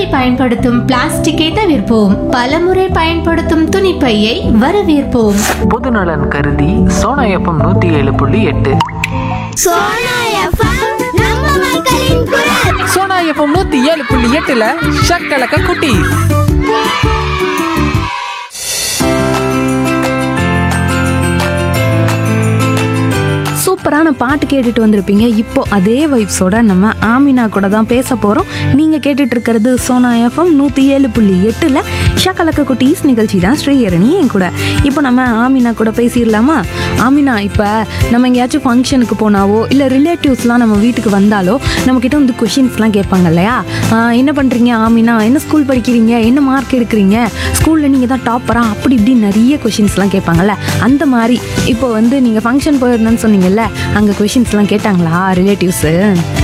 தடவை பயன்படுத்தும் பிளாஸ்டிக்கை தவிர்ப்போம் பலமுறை பயன்படுத்தும் துணிப்பையை வரவேற்போம் பொதுநலன் கருதி சோனா எஃப்எம் நூற்றி ஏழு புள்ளி எட்டு சோனா எஃப்எம் நம்ம மக்களின் குரல் சோனா எஃப்எம் நூத்தி ஏழு புள்ளி எட்டுல ஷக்கலக்க குட்டி சூப்பரான பாட்டு கேட்டுட்டு வந்திருப்பீங்க இப்போ அதே வைப்ஸோட நம்ம ஆமினா கூட தான் பேச போகிறோம் நீங்கள் கேட்டுட்டு இருக்கிறது சோனா எஃப்எம் நூற்றி ஏழு புள்ளி எட்டில் ஷக்கலக்க குட்டீஸ் நிகழ்ச்சி தான் ஸ்ரீஹரணி என் கூட இப்போ நம்ம ஆமினா கூட பேசிடலாமா ஆமினா இப்போ நம்ம எங்கேயாச்சும் ஃபங்க்ஷனுக்கு போனாவோ இல்லை ரிலேட்டிவ்ஸ்லாம் நம்ம வீட்டுக்கு வந்தாலோ நம்மக்கிட்ட வந்து கொஷின்ஸ்லாம் கேட்பாங்க இல்லையா ஆஹ் என்ன பண்ணுறீங்க ஆமினா என்ன ஸ்கூல் படிக்கிறீங்க என்ன மார்க் எடுக்கிறீங்க ஸ்கூலில் நீங்கள் தான் டாப்பரா அப்படி இப்படி நிறைய கொஷின்ஸ்லாம் கேட்பாங்கல்ல அந்த மாதிரி இப்போ வந்து நீங்கள் ஃபங்க்ஷன் போயிருந்தேன்னு சொன்னீங்கல்ல அங்கே கொஷின்ஸ்லாம் கேட்டாங்களா ரிலேட்டிவ்ஸு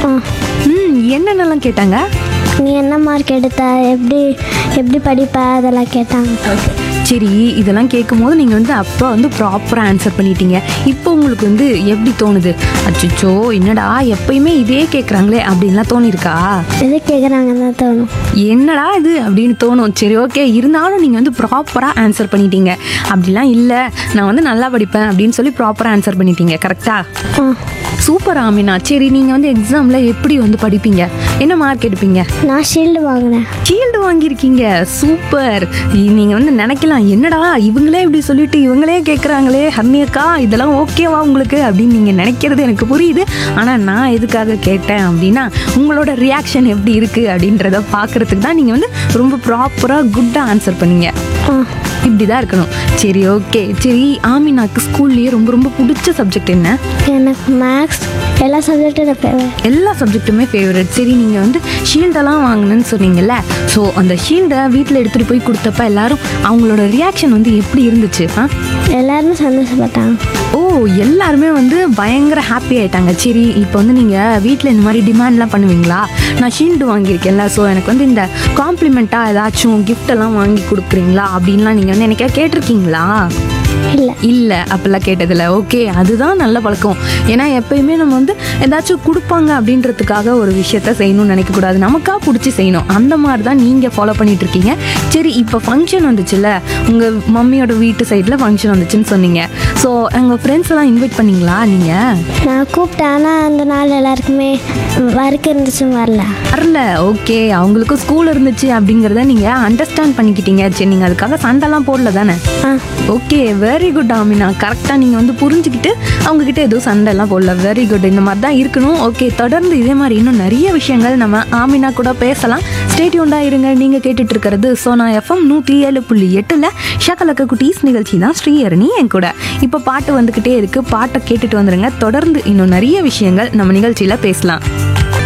ம் என்னென்னலாம் கேட்டாங்க நீ என்ன மார்க் எடுத்த எப்படி எப்படி படிப்ப அதெல்லாம் கேட்டாங்க சரி இதெல்லாம் கேட்கும்போது நீங்கள் வந்து அப்போ வந்து ப்ராப்பராக ஆன்சர் பண்ணிட்டீங்க இப்போ உங்களுக்கு வந்து எப்படி தோணுது அச்சோ என்னடா எப்பயுமே இதே கேட்குறாங்களே அப்படின்லாம் தோணிருக்கா எது கேட்குறாங்கன்னு தான் தோணும் என்னடா இது அப்படின்னு தோணும் சரி ஓகே இருந்தாலும் நீங்கள் வந்து ப்ராப்பராக ஆன்சர் பண்ணிட்டீங்க அப்படிலாம் இல்லை நான் வந்து நல்லா படிப்பேன் அப்படின்னு சொல்லி ப்ராப்பராக ஆன்சர் பண்ணிட்டீங்க கரெக்டா ஆ சூப்பர் ஆமினா சரி நீங்கள் வந்து எக்ஸாமில் எப்படி வந்து படிப்பீங்க என்ன மார்க் எடுப்பீங்க நான் ஷீல்டு வாங்கினேன் ஷீல்டு வாங்கியிருக்கீங்க சூப்பர் நீங்கள் வந்து நினைக்கலாம் என்னடா இவங்களே இப்படி சொல்லிட்டு இவங்களே கேட்குறாங்களே ஹர்னியக்கா இதெல்லாம் ஓகேவா உங்களுக்கு அப்படின்னு நீங்கள் நினைக்கிறது எனக்கு புரியுது ஆனால் நான் எதுக்காக கேட்டேன் அப்படின்னா உங்களோட ரியாக்ஷன் எப்படி இருக்குது அப்படின்றத பார்க்குறதுக்கு தான் நீங்கள் வந்து ரொம்ப ப்ராப்பராக குட்டாக ஆன்சர் பண்ணீங்க ஆ இப்படி தான் இருக்கணும் சரி ஓகே சரி ஆமினாக்கு ஸ்கூல்லேயே ரொம்ப ரொம்ப பிடிச்ச சப்ஜெக்ட் என்ன எனக்கு மேக்ஸ் எல்லா சப்ஜெக்டும் எனக்கு எல்லா சப்ஜெக்ட்டுமே ஃபேவரட் சரி நீங்கள் வந்து ஷீல்டெல்லாம் வாங்கினேன்னு சொன்னீங்கல்ல ஸோ அந்த ஷீல்டை வீட்டில் எடுத்துகிட்டு போய் கொடுத்தப்ப எல்லாரும் அவங்களோட ரியாக்ஷன் வந்து எப்படி இருந்துச்சு ஆ எல்லாருமே சந்தோஷப்பட்டாங்க ஓ எல்லாருமே வந்து பயங்கர ஹாப்பி ஆயிட்டாங்க சரி இப்போ வந்து நீங்கள் வீட்டில் இந்த மாதிரி டிமாண்ட்லாம் பண்ணுவீங்களா நான் ஷீல்டு வாங்கியிருக்கேன்ல ஸோ எனக்கு வந்து இந்த காம்ப்ளிமெண்ட்டாக ஏதாச்சும் gift எல்லாம் வாங்கி கொடுக்குறீங்களா அப்படின்லாம் நீங்கள் வந்து எனக்கு கேட்டிருக்கீங்களா இல்லை இல்லை அப்படிலாம் கேட்டதில்ல ஓகே அதுதான் நல்ல பழக்கம் ஏன்னா எப்பயுமே நம்ம வந்து ஏதாச்சும் கொடுப்பாங்க அப்படின்றதுக்காக ஒரு விஷயத்த செய்யணும்னு நினைக்கக்கூடாது நமக்கா பிடிச்சி செய்யணும் அந்த மாதிரி தான் நீங்கள் ஃபாலோ பண்ணிட்டு இருக்கீங்க சரி இப்போ ஃபங்க்ஷன் வந்துச்சுல்ல உங்கள் மம்மியோட வீட்டு சைடில் ஃபங்க்ஷன் வந்துச்சுன்னு சொன்னீங்க ஸோ உங்கள் ஃப்ரெண்ட்ஸ் எல்லாம் இன்வைட் பண்ணீங்களா நீங்கள் நான் கூப்பிட்டேன் ஆனால் அந்த நாள் எல்லாருக்குமே ஒர்க் இருந்துச்சும் வரல வரல ஓகே அவங்களுக்கும் ஸ்கூல் இருந்துச்சு அப்படிங்கிறத நீங்கள் அண்டர்ஸ்டாண்ட் பண்ணிக்கிட்டீங்க சரி நீங்கள் அதுக்காக சண்டைலாம் போடல தானே ஆ ஓகே வெரி குட் ஆமினா கரெக்டாக நீங்கள் வந்து புரிஞ்சுக்கிட்டு அவங்கக்கிட்ட எதுவும் சண்டைலாம் போடல வெரி குட் இந்த மாதிரி தான் இருக்கணும் ஓகே தொடர்ந்து இதே மாதிரி இன்னும் நிறைய விஷயங்கள் நம்ம ஆமினா கூட பேசலாம் ஸ்டேட்யூண்டாக இருங்க நீங்கள் கேட்டுட்டு இருக்கிறது சோனா எஃப்எம் நூற்றி ஏழு புள்ளி எட்டில் ஷகலக்க குட்டீஸ் நிகழ்ச்சி தான் ஸ்ரீஹரணி என் கூட இப்போ பாட்டு வந்துக்கிட்டே இருக்குது பாட்டை கேட்டுட்டு வந்துருங்க தொடர்ந்து இன்னும் நிறைய விஷயங்கள் நம்ம நிகழ்ச்சியில் பேசலாம்